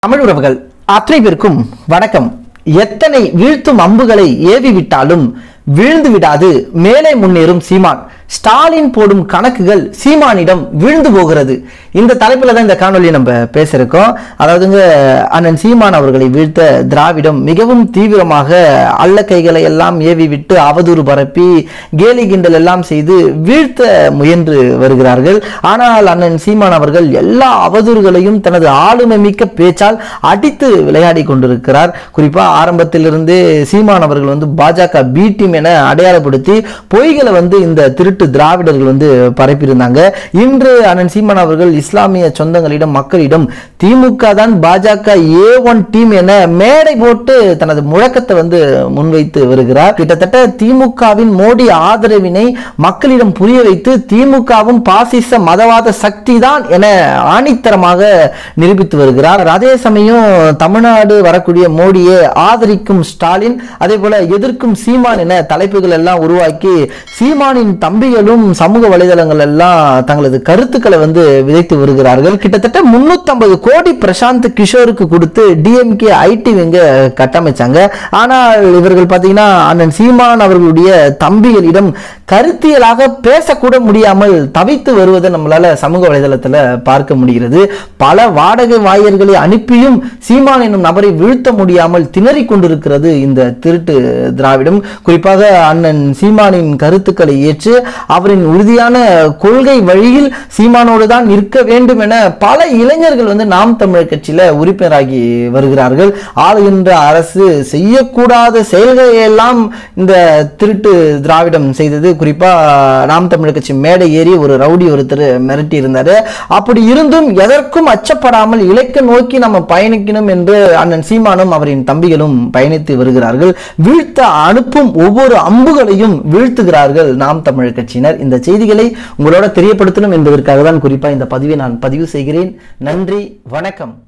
தமிழ் உறவுகள் அத்தனை பேருக்கும் வணக்கம் எத்தனை வீழ்த்தும் அம்புகளை ஏவி விட்டாலும் வீழ்ந்து விடாது மேலே முன்னேறும் சீமான் ஸ்டாலின் போடும் கணக்குகள் சீமானிடம் வீழ்ந்து போகிறது இந்த தலைப்புல தான் இந்த காணொலியை நம்ம பேசியிருக்கோம் அதாவதுங்க அண்ணன் சீமான் அவர்களை வீழ்த்த திராவிடம் மிகவும் தீவிரமாக அல்ல கைகளை எல்லாம் ஏவி விட்டு அவதூறு பரப்பி கேலி கிண்டல் எல்லாம் செய்து வீழ்த்த முயன்று வருகிறார்கள் ஆனால் அண்ணன் சீமான் அவர்கள் எல்லா அவதூறுகளையும் தனது ஆளுமை மிக்க பேச்சால் அடித்து விளையாடி கொண்டிருக்கிறார் குறிப்பா ஆரம்பத்திலிருந்தே சீமான் அவர்கள் வந்து பாஜக பி டீம் என அடையாளப்படுத்தி பொய்களை வந்து இந்த திருட்டு திராவிடர்கள் வந்து பரப்பியிருந்தாங்க இன்று அண்ணன் சீமான் அவர்கள் இஸ்லாமிய சொந்தங்களிடம் மக்களிடம் திமுக தான் பாஜக ஏ ஒன் டீம் என மேடை போட்டு தனது முழக்கத்தை வந்து முன்வைத்து வருகிறார் கிட்டத்தட்ட திமுகவின் மோடி ஆதரவினை மக்களிடம் புரிய வைத்து திமுகவும் பாசிச மதவாத சக்தி தான் என ஆணித்தரமாக நிரூபித்து வருகிறார் அதே சமயம் தமிழ்நாடு வரக்கூடிய மோடியை ஆதரிக்கும் ஸ்டாலின் அதே போல எதிர்க்கும் சீமான் என தலைப்புகள் எல்லாம் உருவாக்கி சீமானின் தம்பிகளும் சமூக வலைதளங்கள் எல்லாம் தங்களது கருத்துக்களை வந்து விதைத்து வருகிறார்கள் கிட்டத்தட்ட 350 கோடி பிரசாந்த் கிஷோருக்கு கொடுத்து டிஎம்கே ஐடி விங்க கட்டமைச்சாங்க ஆனால் இவர்கள் பார்த்தீங்கன்னா அண்ணன் சீமான் அவர்களுடைய தம்பிகளிடம் கருத்தியலாக பேசக்கூட முடியாமல் தவித்து வருவதை நம்மளால சமூக வலைதளத்துல பார்க்க முடிகிறது பல வாடகை வாயர்களை அனுப்பியும் சீமான் என்னும் நபரை வீழ்த்த முடியாமல் திணறிக் கொண்டிருக்கிறது இந்த திருட்டு திராவிடம் குறிப்பாக அண்ணன் சீமானின் கருத்துக்களை ஏற்று அவரின் உறுதியான கொள்கை வழியில் சீமானோடு தான் நிற்க வேண்டும் என பல இளைஞர்கள் வந்து நாம் தமிழர் கட்சியில உறுப்பினராகி வருகிறார்கள் ஆளுகின்ற அரசு செய்யக்கூடாத செயல்களை எல்லாம் இந்த திருட்டு திராவிடம் செய்தது குறிப்பா நாம் தமிழர் கட்சி மேடை ஏறி ஒரு ரவுடி ஒருத்தர் மிரட்டி இருந்தாரு அப்படி இருந்தும் எதற்கும் அச்சப்படாமல் இலக்க நோக்கி நம்ம பயணிக்கணும் என்று அண்ணன் சீமானும் அவரின் தம்பிகளும் பயணித்து வருகிறார்கள் வீழ்த்த அனுப்பும் ஒவ்வொரு அம்புகளையும் வீழ்த்துகிறார்கள் நாம் தமிழர் கட்சியினர் இந்த செய்திகளை உங்களோட தெரியப்படுத்தணும் என்பதற்காக தான் குறிப்பா இந்த பதிவை நான் பதிவு செய்கிறேன் நன்றி வணக்கம்